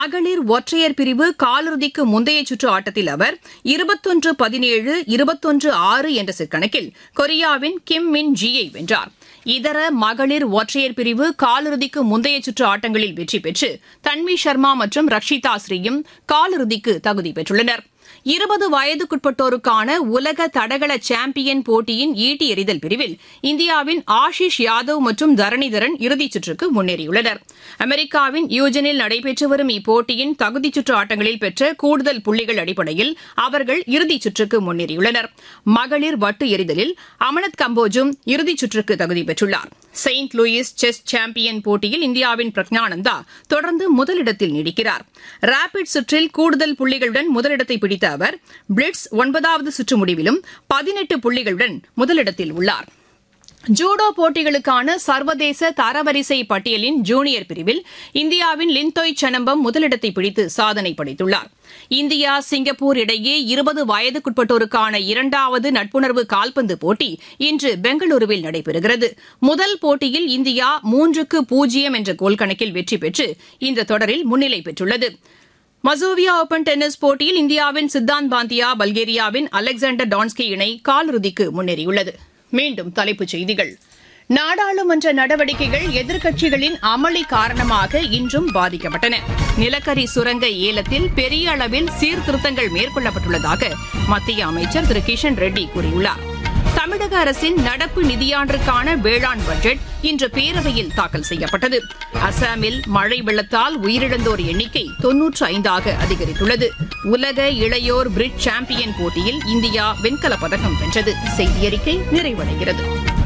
மகளிர் ஒற்றையர் பிரிவு காலிறுதிக்கு முந்தைய சுற்று ஆட்டத்தில் அவர் இருபத்தொன்று பதினேழு இருபத்தொன்று ஆறு என்ற செட் கணக்கில் கொரியாவின் கிம் மின் ஜியை வென்றார் இதர மகளிர் ஒற்றையர் பிரிவு காலிறுதிக்கு முந்தைய சுற்று ஆட்டங்களில் வெற்றி பெற்று தன்வி சர்மா மற்றும் ரக்ஷிதா ஸ்ரீயும் காலிறுதிக்கு தகுதி பெற்றுள்ளனர் இருபது வயதுக்குட்பட்டோருக்கான உலக தடகள சாம்பியன் போட்டியின் ஈட்டி எறிதல் பிரிவில் இந்தியாவின் ஆஷிஷ் யாதவ் மற்றும் தரணிதரன் இறுதிச் சுற்றுக்கு முன்னேறியுள்ளனர் அமெரிக்காவின் யூஜனில் நடைபெற்று வரும் இப்போட்டியின் தகுதிச் சுற்று ஆட்டங்களில் பெற்ற கூடுதல் புள்ளிகள் அடிப்படையில் அவர்கள் இறுதிச் சுற்றுக்கு முன்னேறியுள்ளனர் மகளிர் வட்டு எறிதலில் அமனத் கம்போஜும் இறுதிச் சுற்றுக்கு தகுதி பெற்றுள்ளார் செயின்ட் லூயிஸ் செஸ் சாம்பியன் போட்டியில் இந்தியாவின் பிரக்ஞானந்தா தொடர்ந்து முதலிடத்தில் நீடிக்கிறார் ரேபிட் சுற்றில் கூடுதல் புள்ளிகளுடன் முதலிடத்தை பிடித்த அவர் பிளிட்ஸ் ஒன்பதாவது சுற்று முடிவிலும் பதினெட்டு புள்ளிகளுடன் முதலிடத்தில் உள்ளார் ஜூடோ போட்டிகளுக்கான சர்வதேச தரவரிசை பட்டியலின் ஜூனியர் பிரிவில் இந்தியாவின் லின்தோய் சனம்பம் முதலிடத்தை பிடித்து சாதனை படைத்துள்ளார் இந்தியா சிங்கப்பூர் இடையே இருபது வயதுக்குட்பட்டோருக்கான இரண்டாவது நட்புணர்வு கால்பந்து போட்டி இன்று பெங்களூருவில் நடைபெறுகிறது முதல் போட்டியில் இந்தியா மூன்றுக்கு பூஜ்ஜியம் என்ற கோல் கணக்கில் வெற்றி பெற்று இந்த தொடரில் முன்னிலை பெற்றுள்ளது மசோவியா ஓபன் டென்னிஸ் போட்டியில் இந்தியாவின் சித்தாந்த் பாந்தியா பல்கேரியாவின் அலெக்சாண்டர் டான்ஸ்கி இணை காலிறுதிக்கு முன்னேறியுள்ளது மீண்டும் தலைப்புச் செய்திகள் நாடாளுமன்ற நடவடிக்கைகள் எதிர்க்கட்சிகளின் அமளி காரணமாக இன்றும் பாதிக்கப்பட்டன நிலக்கரி சுரங்க ஏலத்தில் பெரிய அளவில் சீர்திருத்தங்கள் மேற்கொள்ளப்பட்டுள்ளதாக மத்திய அமைச்சர் திரு கிஷன் ரெட்டி கூறியுள்ளார் தமிழக அரசின் நடப்பு நிதியாண்டிற்கான வேளாண் பட்ஜெட் இன்று பேரவையில் தாக்கல் செய்யப்பட்டது அசாமில் மழை வெள்ளத்தால் உயிரிழந்தோர் எண்ணிக்கை தொன்னூற்று ஐந்தாக அதிகரித்துள்ளது உலக இளையோர் பிரிட் சாம்பியன் போட்டியில் இந்தியா வெண்கலப் பதக்கம் வென்றது செய்தியறிக்கை நிறைவடைகிறது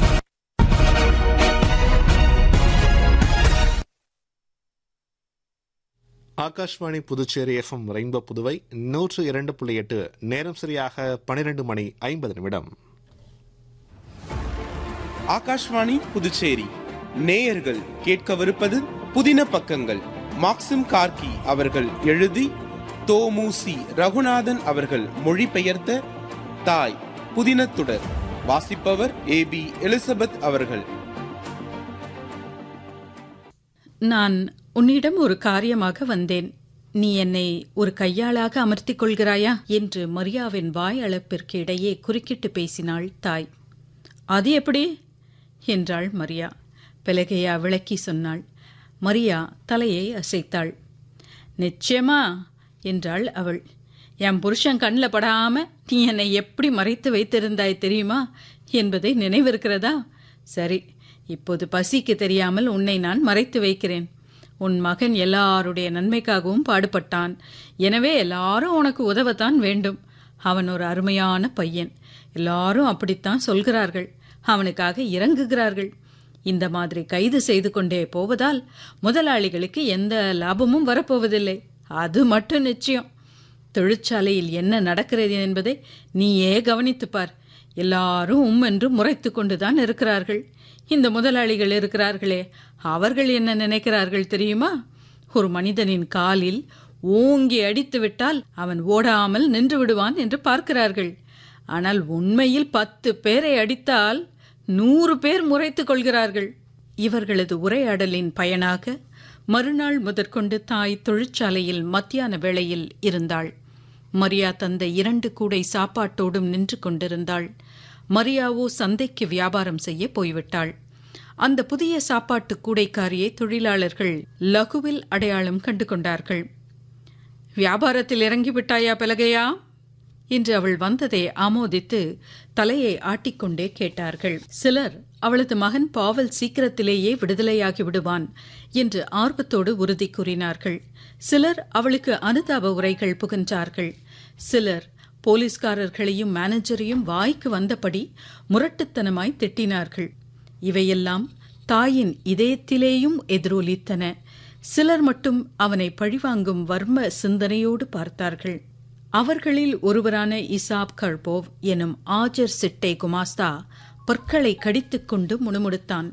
ஆகாஷ்வாணி புதுச்சேரி எஃப்எம் ரெயின்போ புதுவை நூற்று இரண்டு புள்ளி எட்டு நேரம் சரியாக பனிரெண்டு மணி ஐம்பது நிமிடம் ஆகாஷ்வாணி புதுச்சேரி நேயர்கள் கேட்கவிருப்பது புதின பக்கங்கள் மாக்சிம் கார்கி அவர்கள் எழுதி தோமுசி ரகுநாதன் அவர்கள் மொழிபெயர்த்த தாய் புதினத்துடர் வாசிப்பவர் ஏ பி எலிசபெத் அவர்கள் நான் உன்னிடம் ஒரு காரியமாக வந்தேன் நீ என்னை ஒரு கையாளாக அமர்த்திக் கொள்கிறாயா என்று மரியாவின் வாய் அளப்பிற்கு இடையே குறுக்கிட்டு பேசினாள் தாய் அது எப்படி என்றாள் மரியா பெலகையா விளக்கி சொன்னாள் மரியா தலையை அசைத்தாள் நிச்சயமா என்றாள் அவள் என் புருஷன் கண்ணில் படாம நீ என்னை எப்படி மறைத்து வைத்திருந்தாய் தெரியுமா என்பதை நினைவிருக்கிறதா சரி இப்போது பசிக்கு தெரியாமல் உன்னை நான் மறைத்து வைக்கிறேன் உன் மகன் எல்லாருடைய நன்மைக்காகவும் பாடுபட்டான் எனவே எல்லாரும் உனக்கு உதவத்தான் வேண்டும் அவன் ஒரு அருமையான பையன் எல்லாரும் அப்படித்தான் சொல்கிறார்கள் அவனுக்காக இறங்குகிறார்கள் இந்த மாதிரி கைது செய்து கொண்டே போவதால் முதலாளிகளுக்கு எந்த லாபமும் வரப்போவதில்லை அது மட்டும் நிச்சயம் தொழிற்சாலையில் என்ன நடக்கிறது என்பதை நீயே கவனித்துப் பார் எல்லாரும் உம் என்று முறைத்து கொண்டுதான் இருக்கிறார்கள் இந்த முதலாளிகள் இருக்கிறார்களே அவர்கள் என்ன நினைக்கிறார்கள் தெரியுமா ஒரு மனிதனின் காலில் ஓங்கி அடித்து விட்டால் அவன் ஓடாமல் நின்று விடுவான் என்று பார்க்கிறார்கள் ஆனால் உண்மையில் பத்து பேரை அடித்தால் நூறு பேர் முறைத்துக் கொள்கிறார்கள் இவர்களது உரையாடலின் பயனாக மறுநாள் முதற்கொண்டு தாய் தொழிற்சாலையில் மத்தியான வேளையில் இருந்தாள் மரியா தந்த இரண்டு கூடை சாப்பாட்டோடும் நின்று கொண்டிருந்தாள் மரியாவோ சந்தைக்கு வியாபாரம் செய்ய போய்விட்டாள் அந்த புதிய சாப்பாட்டு கூடைக்காரியை தொழிலாளர்கள் லகுவில் அடையாளம் கண்டு கொண்டார்கள் வியாபாரத்தில் இறங்கிவிட்டாயா பலகையா என்று அவள் வந்ததை ஆமோதித்து தலையை ஆட்டிக்கொண்டே கேட்டார்கள் சிலர் அவளது மகன் பாவல் சீக்கிரத்திலேயே விடுதலையாகி விடுவான் என்று ஆர்வத்தோடு உறுதி கூறினார்கள் சிலர் அவளுக்கு அனுதாப உரைகள் புகன்றார்கள் சிலர் போலீஸ்காரர்களையும் மேனேஜரையும் வாய்க்கு வந்தபடி முரட்டுத்தனமாய் திட்டினார்கள் இவையெல்லாம் தாயின் இதயத்திலேயும் எதிரொலித்தன சிலர் மட்டும் அவனை பழிவாங்கும் வர்ம சிந்தனையோடு பார்த்தார்கள் அவர்களில் ஒருவரான இசாப் கர்போவ் எனும் ஆஜர் சிட்டை குமாஸ்தா பற்களை கடித்துக்கொண்டு முணுமுணுத்தான்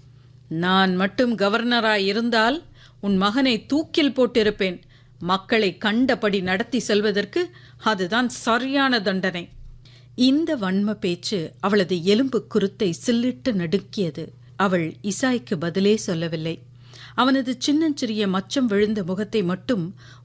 நான் மட்டும் கவர்னராய் இருந்தால் உன் மகனை தூக்கில் போட்டிருப்பேன் மக்களை கண்டபடி நடத்தி செல்வதற்கு அதுதான் சரியான தண்டனை இந்த வன்ம பேச்சு அவளது எலும்பு குருத்தை சில்லிட்டு நடுக்கியது அவள் இசாய்க்கு பதிலே சொல்லவில்லை அவனது சின்னஞ்சிறிய மச்சம் விழுந்த முகத்தை மட்டும்